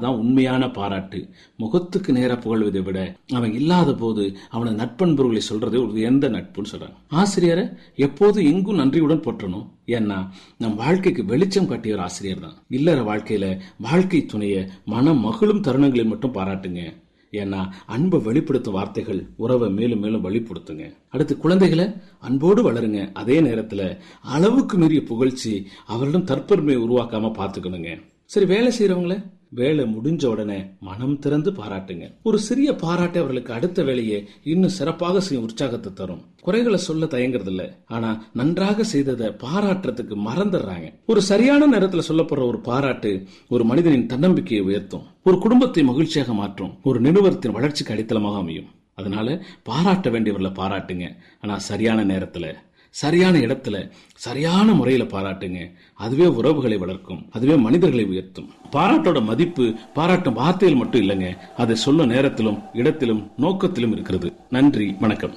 அதான் உண்மையான பாராட்டு முகத்துக்கு நேர புகழ்வதை விட அவன் இல்லாத போது அவனது நட்பண்பர்களை சொல்றது ஒரு எந்த நட்புன்னு சொல்றாங்க ஆசிரியரை எப்போது எங்கும் நன்றியுடன் போற்றணும் ஏன்னா நம் வாழ்க்கைக்கு வெளிச்சம் காட்டியவர் ஆசிரியர் தான் இல்லற வாழ்க்கையில வாழ்க்கை துணைய மனம் மகிழும் தருணங்களில் மட்டும் பாராட்டுங்க ஏன்னா அன்பை வெளிப்படுத்தும் வார்த்தைகள் உறவை மேலும் மேலும் வெளிப்படுத்துங்க அடுத்து குழந்தைகளை அன்போடு வளருங்க அதே நேரத்துல அளவுக்கு மீறிய புகழ்ச்சி அவர்களிடம் தற்பெருமையை உருவாக்காம பாத்துக்கணுங்க சரி வேலை செய்யறவங்கள வேலை முடிஞ்ச உடனே மனம் திறந்து பாராட்டுங்க ஒரு சிறிய பாராட்டு அவர்களுக்கு அடுத்த வேலையை இன்னும் சிறப்பாக செய்யும் உற்சாகத்தை தரும் குறைகளை சொல்ல தயங்குறது இல்ல ஆனா நன்றாக செய்ததை பாராட்டுறதுக்கு மறந்துடுறாங்க ஒரு சரியான நேரத்துல சொல்லப்படுற ஒரு பாராட்டு ஒரு மனிதனின் தன்னம்பிக்கையை உயர்த்தும் ஒரு குடும்பத்தை மகிழ்ச்சியாக மாற்றும் ஒரு நிறுவனத்தின் வளர்ச்சிக்கு அடித்தளமாக அமையும் அதனால பாராட்ட வேண்டியவர்களை பாராட்டுங்க ஆனா சரியான நேரத்துல சரியான இடத்துல சரியான முறையில பாராட்டுங்க அதுவே உறவுகளை வளர்க்கும் அதுவே மனிதர்களை உயர்த்தும் பாராட்டோட மதிப்பு பாராட்டும் வார்த்தையில் மட்டும் இல்லைங்க அதை சொல்லும் நேரத்திலும் இடத்திலும் நோக்கத்திலும் இருக்கிறது நன்றி வணக்கம்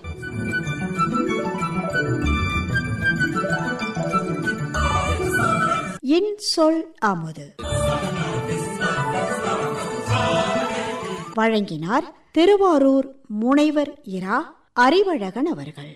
இன் சொல் அமுது வழங்கினார் திருவாரூர் முனைவர் இரா அறிவழகன் அவர்கள்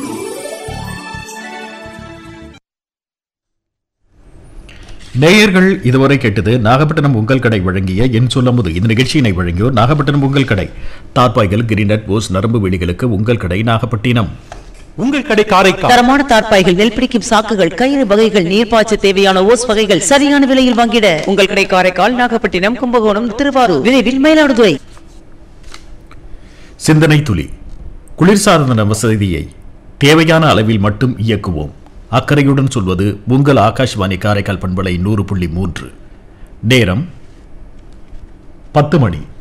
நேயர்கள் இதுவரை கேட்டது நாகப்பட்டினம் உங்கள் கடை வழங்கிய என் சொல்லமுது இந்த நிகழ்ச்சியினை வழங்கியோர் நாகப்பட்டினம் உங்கள் கடை தார்பாய்கள் கிரிநட் போஸ் நரம்பு வெளிகளுக்கு உங்கள் கடை நாகப்பட்டினம் உங்கள் கடை காரைக்கால் தரமான தார்ப்பாய்கள் நெல் பிடிக்கும் சாக்குகள் கயிறு வகைகள் நீர்ப்பாய்ச்ச தேவையான ஓஸ் வகைகள் சரியான விலையில் வாங்கிட உங்கள் கடை காரைக்கால் நாகப்பட்டினம் கும்பகோணம் திருவாரூர் விரைவில் மயிலாடுதுறை சிந்தனை துளி குளிர்சாதன வசதியை தேவையான அளவில் மட்டும் இயக்குவோம் அக்கறையுடன் சொல்வது உங்கள் ஆகாஷ்வாணி காரைக்கால் பண்பலை நூறு புள்ளி மூன்று நேரம் பத்து மணி